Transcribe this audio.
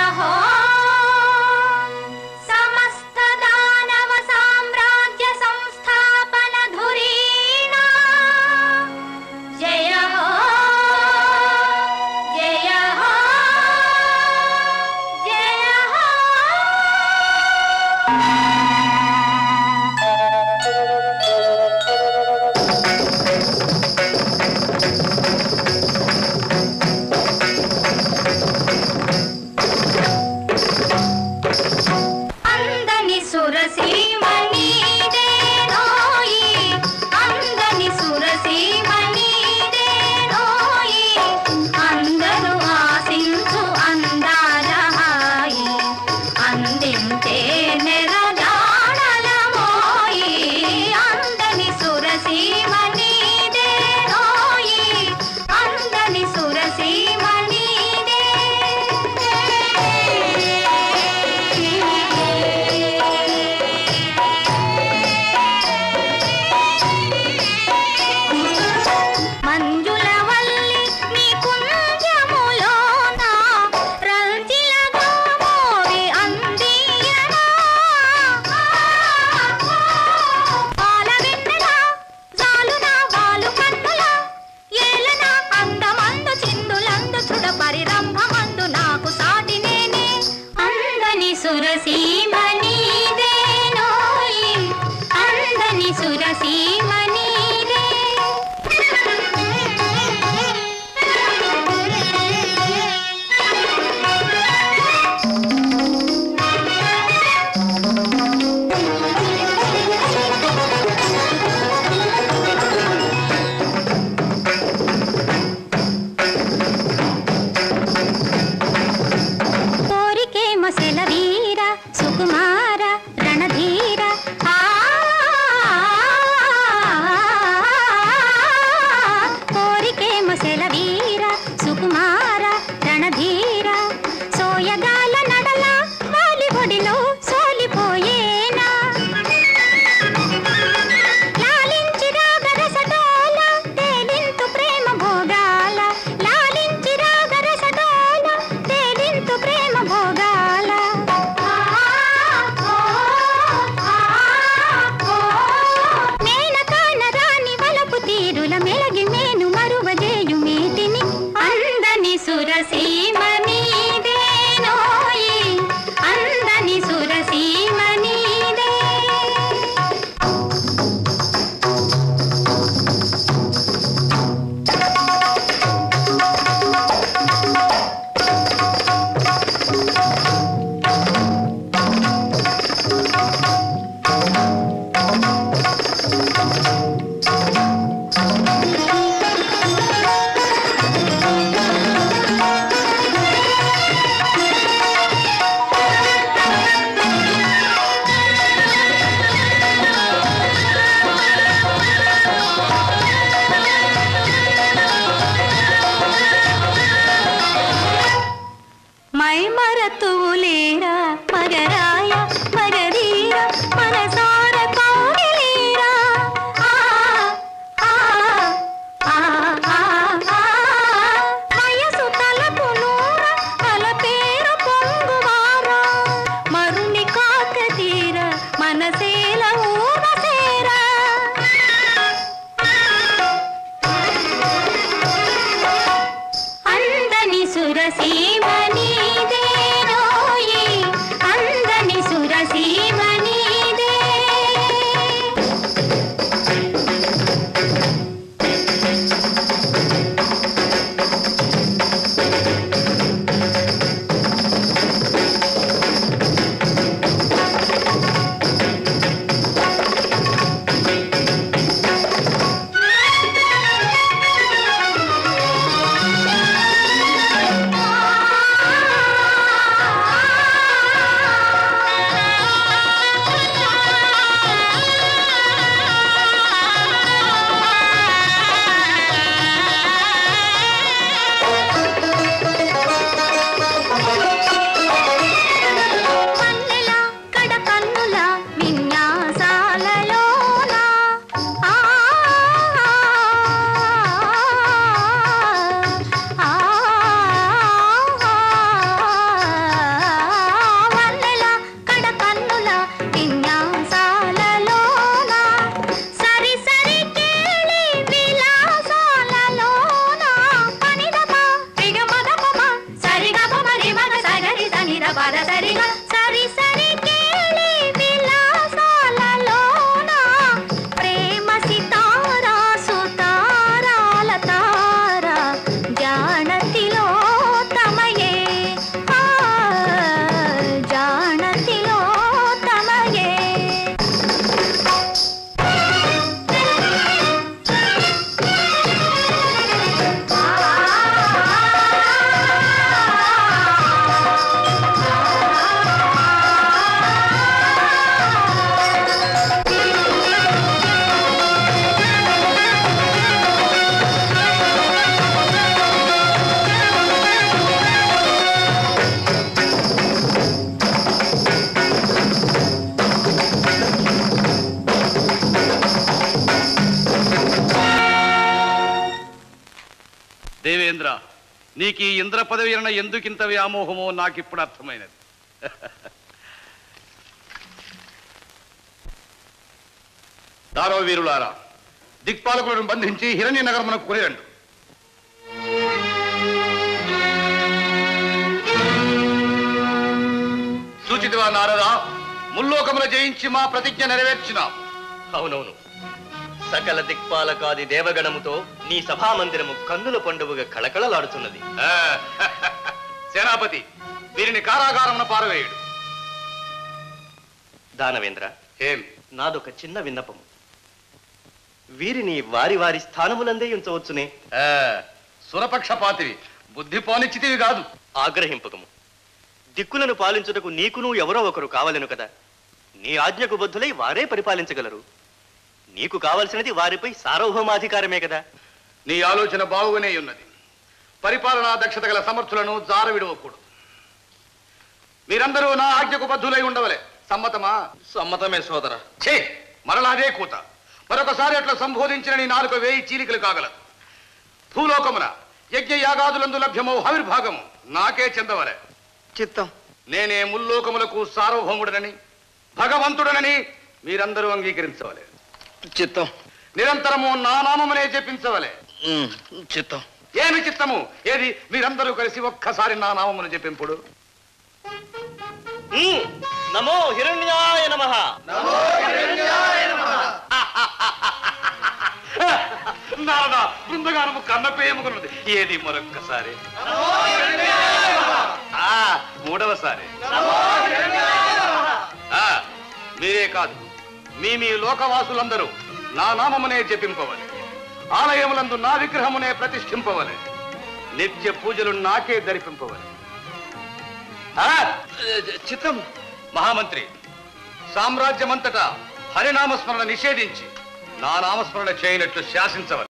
హో సమస్త దానవ సామ్రాజ్య సంస్థాపన ధురీణా జయ హో జయ హో జయ హో అందని సురసీమణి దేనోయి అందని సురసీమణి దేనోయి అందరూ ఆశించు అందారహాయి అందించే నెరజాడలమోయి అందని సురసీమణి దేనోయి అందని సురసీమణి మంజుల వల్లి నీ కుంజములోన రంజిలగా మోవి అందియనా పాల వెన్నెలా జాలునా వాలు కన్నులా ఏలనా అందమందు చిందులందు చుడ పరిరంభమందు నాకు సాటి నేనే అందని సురసీమణి దేనోయి అందని సురసీమణి కోరికేమ సెలవీర సుకుమార రణధీర ఆ కోరికేమ సెలవీర సుకుమార రణధీర సోయగాల నడల వాలి ఒడిలో సోలిపోయేనా లాలించి రాగరసడోల తేలింతు ప్రేమ భోగాల లాలించి రాగరసడోల తేలింతు ప్రేమ భోగాల మేనకాన రాని వలపు తీరుల మెలగి మేను మరువజేయు మీటిని అందని సురసీమ నీదేనోయి అందని సురసీమ నీదే మై మరతువులేరా మగరాయ మగధీర మనసార కౌగిలీరా ఆ ఆ ఆ ఆ ఆ వయసు తలపు నూర తలపేరు పొంగువారా మరుని కాక తీర మనసేల ఊరసేరా అందని సురసీమణి దేనోయి అందని సురసీమణి దే ఆ నీకు ఈ ఇంద్ర పదవి అన్న ఎందుకింత వ్యామోహమో నాకిప్పుడు అర్థమైనది దారో వీరులారా దిక్పాలకులను బంధించి హిరణ్య నగరమునకు కొనిరండు సూచితివా నారదా ముల్లోకముల జయించి మా ప్రతిజ్ఞ నెరవేర్చినాం అవునవును సకల దిక్పాలకాది దేవగణముతో నీ సభామందిరము కన్నుల పండుగగా కళకళలాడుతున్నది ఆ, సేనాపతి వీరిని కారాగారమున పారవేయుడు దానవేంద్ర ఏం నాదొక చిన్న విన్నపము వీరిని వారి వారి స్థానములందే ఉంచవచ్చునే ఆ, సురపక్షపాతివి బుద్ధి పోనిచ్చితివి కాదు ఆగ్రహింపకము దిక్కులను పాలించుటకు నీకును ఎవరో ఒకరు కావలెను కదా నీ ఆజ్ఞకు బద్ధులై వారే పరిపాలించగలరు నీకు కావలసినది వారిపై సార్వభౌమాధికారమే కదా నీ ఆలోచన బాగుగానే ఉన్నది పరిపాలనా దక్షత గల సమర్థులను జార విడవకూడదు మీరందరూ నా ఆజ్ఞకు బద్ధులై ఉండవలే సమ్మతమా సమ్మతమే సోదర ఛే మరలా అదే కూత మరొకసారి అట్లా సంబోధించిన నీ నాలుక వేయి చీలికలు కాగలదు భూలోకమున యజ్ఞ యాగాదులందు లభ్యమో హవిర్భాగము నాకే చెందవలే చిత్తం నేనే ముల్లోకములకు సార్వభౌముడనని భగవంతుడనని మీరందరూ అంగీకరించవలే చిత్తం నిరంతరము నా నామమునే జపించవలే చిత్తం ఏమి చిత్తము ఏది మీరందరూ కలిసి ఒక్కసారి నా నామమును జపింపుడు నమో హిరణ్యాయ నమః నారదా బృందగానము కన్నపేయముకున్నది ఏది మరొక్కసారి ఆ, మూడవసారి ఆ, మీరే కాదు మీ మీ లోకవాసులందరూ నా నామమునే జపింపవలె ఆలయములందు నా విగ్రహమునే ప్రతిష్ఠింపవలె నిత్య పూజలు నాకే ధరిపింపవలె ఆ, చిత్తం మహామంత్రి సామ్రాజ్యమంతటా హరినామస్మరణ నిషేధించి నా నామస్మరణ చేయనట్లు శాసించవలె